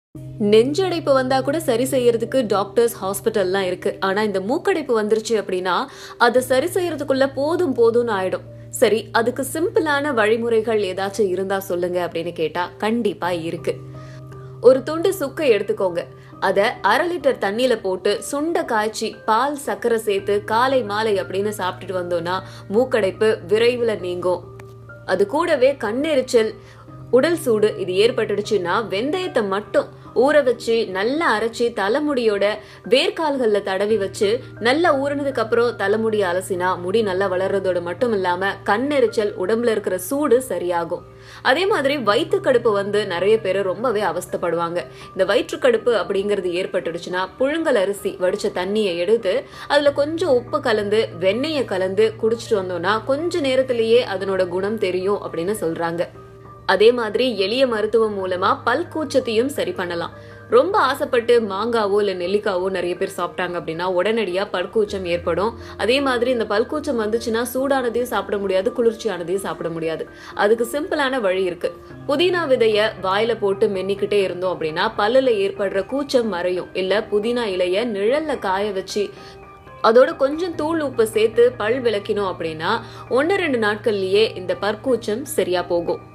நெஞ்சடைப்பு வந்தா கூட சரி செய்யறதுக்கு டாக்டர்ஸ் ஹாஸ்பிட்டல்லாம் இருக்கு ஆனா இந்த மூக்கடைப்பு வந்துருச்சு அப்படின்னா அதை சரி செய்யறதுக்குள்ள போதும் போதும்னு ஆயிடும் சரி அதுக்கு சிம்பிளான வழிமுறைகள் ஏதாச்சும் இருந்தா சொல்லுங்க அப்படின்னு கேட்டா கண்டிப்பா இருக்கு ஒரு துண்டு சுக்கை எடுத்துக்கோங்க அத அரை லிட்டர் தண்ணியில போட்டு சுண்ட காய்ச்சி பால் சர்க்கரை சேர்த்து காலை மாலை அப்படின்னு சாப்பிட்டுட்டு வந்தோம்னா மூக்கடைப்பு விரைவில் நீங்கும் அது கூடவே கண்ணெரிச்சல் உடல் சூடு இது ஏற்பட்டுடுச்சுன்னா வெந்தயத்தை மட்டும் ஊற வச்சு நல்லா அரைச்சி தலைமுடியோட வேர்க்கால்கள்ல தடவி வச்சு நல்லா ஊறினதுக்கு அப்புறம் தலைமுடி அலசினா முடி நல்லா வளர்றதோட மட்டும் இல்லாம கண்ணெரிச்சல் உடம்புல இருக்கிற சூடு சரியாகும் அதே மாதிரி வயிற்றுக்கடுப்பு வந்து நிறைய பேர் ரொம்பவே அவஸ்தைப்படுவாங்க இந்த வயிற்றுக்கடுப்பு அப்படிங்கிறது ஏற்பட்டுடுச்சுன்னா புழுங்கல் அரிசி வடிச்ச தண்ணியை எடுத்து அதுல கொஞ்சம் உப்பு கலந்து வெண்ணெயை கலந்து குடிச்சிட்டு வந்தோம்னா கொஞ்ச நேரத்திலேயே அதனோட குணம் தெரியும் அப்படின்னு சொல்றாங்க அதே மாதிரி எளிய மருத்துவம் மூலமா பல் கூச்சத்தையும் சரி பண்ணலாம் ரொம்ப ஆசைப்பட்டு மாங்காவோ இல்ல நெல்லிக்காவோ நிறைய பேர் சாப்பிட்டாங்க அப்படின்னா உடனடியா பல்கூச்சம் ஏற்படும் அதே மாதிரி இந்த பல்கூச்சம் வந்துச்சுன்னா சூடானதையும் சாப்பிட முடியாது குளிர்ச்சியானதையும் சாப்பிட முடியாது அதுக்கு சிம்பிளான வழி இருக்கு புதினா விதைய வாயில போட்டு மென்னிக்கிட்டே இருந்தோம் அப்படின்னா பல்லுல ஏற்படுற கூச்சம் மறையும் இல்ல புதினா இலைய நிழல்ல காய வச்சு அதோட கொஞ்சம் தூள் உப்பு சேர்த்து பல் விளக்கினோம் அப்படின்னா ஒன்னு ரெண்டு நாட்கள்லயே இந்த பற்கூச்சம் சரியா போகும்